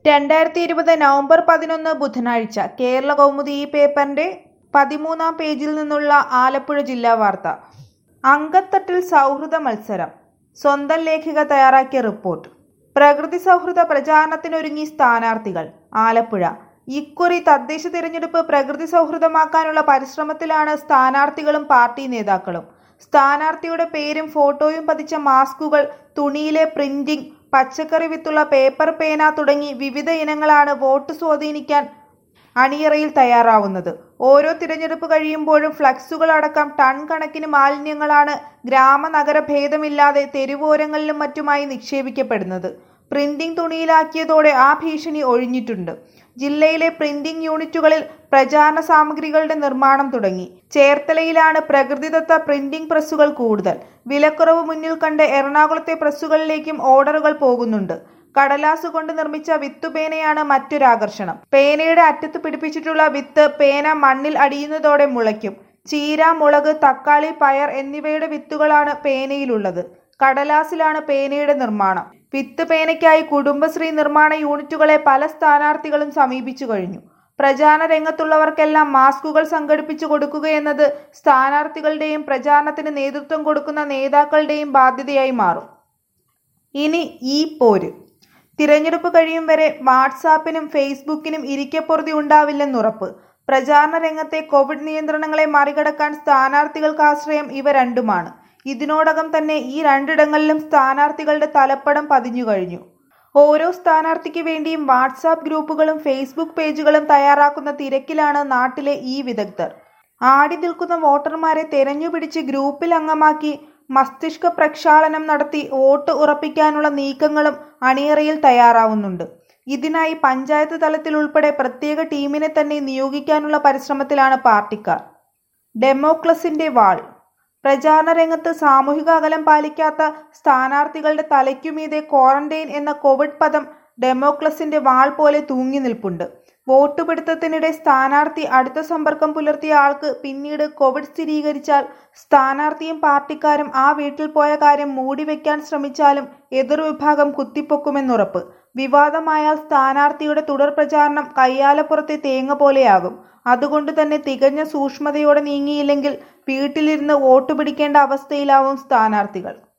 രണ്ടായിരത്തി ഇരുപത് നവംബർ പതിനൊന്ന് ബുധനാഴ്ച കേരള കൗമുദി ഈ പേപ്പറിന്റെ പതിമൂന്നാം പേജിൽ നിന്നുള്ള ആലപ്പുഴ ജില്ലാ വാർത്ത അങ്കത്തട്ടിൽ സൗഹൃദ മത്സരം സ്വന്തം ലേഖിക തയ്യാറാക്കിയ റിപ്പോർട്ട് പ്രകൃതി സൗഹൃദ പ്രചാരണത്തിനൊരുങ്ങി സ്ഥാനാർത്ഥികൾ ആലപ്പുഴ ഇക്കുറി തദ്ദേശ തിരഞ്ഞെടുപ്പ് പ്രകൃതി സൗഹൃദമാക്കാനുള്ള പരിശ്രമത്തിലാണ് സ്ഥാനാർത്ഥികളും പാർട്ടി നേതാക്കളും സ്ഥാനാർത്ഥിയുടെ പേരും ഫോട്ടോയും പതിച്ച മാസ്കുകൾ തുണിയിലെ പ്രിന്റിംഗ് പച്ചക്കറി വിത്തുള്ള പേപ്പർ പേന തുടങ്ങി വിവിധ ഇനങ്ങളാണ് വോട്ട് സ്വാധീനിക്കാൻ അണിയറയിൽ തയ്യാറാവുന്നത് ഓരോ തിരഞ്ഞെടുപ്പ് കഴിയുമ്പോഴും ഫ്ലക്സുകൾ അടക്കം ടൺ കണക്കിന് മാലിന്യങ്ങളാണ് ഗ്രാമ നഗര ഭേദമില്ലാതെ തെരുവോരങ്ങളിലും മറ്റുമായി നിക്ഷേപിക്കപ്പെടുന്നത് പ്രിന്റിംഗ് തുണിയിലാക്കിയതോടെ ആ ഭീഷണി ഒഴിഞ്ഞിട്ടുണ്ട് ജില്ലയിലെ പ്രിന്റിംഗ് യൂണിറ്റുകളിൽ പ്രചാരണ സാമഗ്രികളുടെ നിർമ്മാണം തുടങ്ങി ചേർത്തലയിലാണ് പ്രകൃതിദത്ത പ്രിന്റിംഗ് പ്രസ്സുകൾ കൂടുതൽ വിലക്കുറവ് മുന്നിൽ കണ്ട് എറണാകുളത്തെ പ്രസ്സുകളിലേക്കും ഓർഡറുകൾ പോകുന്നുണ്ട് കടലാസ് കൊണ്ട് നിർമ്മിച്ച വിത്തുപേനയാണ് മറ്റൊരാകർഷണം പേനയുടെ അറ്റത്ത് പിടിപ്പിച്ചിട്ടുള്ള വിത്ത് പേന മണ്ണിൽ അടിയുന്നതോടെ മുളയ്ക്കും ചീര മുളക് തക്കാളി പയർ എന്നിവയുടെ വിത്തുകളാണ് പേനയിലുള്ളത് കടലാസിലാണ് പേനയുടെ നിർമ്മാണം വിത്ത് പേനയ്ക്കായി കുടുംബശ്രീ നിർമ്മാണ യൂണിറ്റുകളെ പല സ്ഥാനാർത്ഥികളും സമീപിച്ചു കഴിഞ്ഞു പ്രചാരണ രംഗത്തുള്ളവർക്കെല്ലാം മാസ്കുകൾ സംഘടിപ്പിച്ചു കൊടുക്കുകയെന്നത് സ്ഥാനാർത്ഥികളുടെയും പ്രചാരണത്തിന് നേതൃത്വം കൊടുക്കുന്ന നേതാക്കളുടെയും ബാധ്യതയായി മാറും ഇനി ഈ പോര് തിരഞ്ഞെടുപ്പ് കഴിയും വരെ വാട്സാപ്പിനും ഫേസ്ബുക്കിനും ഇരിക്കപ്പുറതി ഉണ്ടാവില്ലെന്നുറപ്പ് പ്രചാരണ രംഗത്തെ കോവിഡ് നിയന്ത്രണങ്ങളെ മറികടക്കാൻ സ്ഥാനാർത്ഥികൾക്ക് ആശ്രയം ഇവ രണ്ടുമാണ് ഇതിനോടകം തന്നെ ഈ രണ്ടിടങ്ങളിലും സ്ഥാനാർത്ഥികളുടെ തലപ്പടം പതിഞ്ഞു കഴിഞ്ഞു ഓരോ സ്ഥാനാർത്ഥിക്ക് വേണ്ടിയും വാട്സാപ്പ് ഗ്രൂപ്പുകളും ഫേസ്ബുക്ക് പേജുകളും തയ്യാറാക്കുന്ന തിരക്കിലാണ് നാട്ടിലെ ഈ വിദഗ്ധർ ആടി നിൽക്കുന്ന വോട്ടർമാരെ തെരഞ്ഞുപിടിച്ച് ഗ്രൂപ്പിൽ അംഗമാക്കി മസ്തിഷ്ക പ്രക്ഷാളനം നടത്തി വോട്ട് ഉറപ്പിക്കാനുള്ള നീക്കങ്ങളും അണിയറയിൽ തയ്യാറാവുന്നുണ്ട് ഇതിനായി പഞ്ചായത്ത് തലത്തിൽ ഉൾപ്പെടെ പ്രത്യേക ടീമിനെ തന്നെ നിയോഗിക്കാനുള്ള പരിശ്രമത്തിലാണ് പാർട്ടിക്കാർ ഡെമോക്ലസിന്റെ വാൾ പ്രചാരണ രംഗത്ത് സാമൂഹിക അകലം പാലിക്കാത്ത സ്ഥാനാർത്ഥികളുടെ തലയ്ക്കുമീതെ ക്വാറന്റൈൻ എന്ന കോവിഡ് പദം ഡെമോക്ലസിന്റെ വാൾ പോലെ തൂങ്ങി നിൽപ്പുണ്ട് വോട്ട് പിടുത്തത്തിനിടെ സ്ഥാനാർത്ഥി അടുത്ത സമ്പർക്കം പുലർത്തിയ ആൾക്ക് പിന്നീട് കോവിഡ് സ്ഥിരീകരിച്ചാൽ സ്ഥാനാർത്ഥിയും പാർട്ടിക്കാരും ആ വീട്ടിൽ പോയ കാര്യം മൂടിവെക്കാൻ ശ്രമിച്ചാലും എതിർവിഭാഗം കുത്തിപ്പൊക്കുമെന്നുറപ്പ് വിവാദമായാൽ സ്ഥാനാർത്ഥിയുടെ തുടർ പ്രചാരണം കയ്യാലപ്പുറത്തെ തേങ്ങ പോലെയാകും അതുകൊണ്ട് തന്നെ തികഞ്ഞ സൂക്ഷ്മതയോടെ നീങ്ങിയില്ലെങ്കിൽ വീട്ടിലിരുന്ന് വോട്ട് പിടിക്കേണ്ട അവസ്ഥയിലാവും സ്ഥാനാർത്ഥികൾ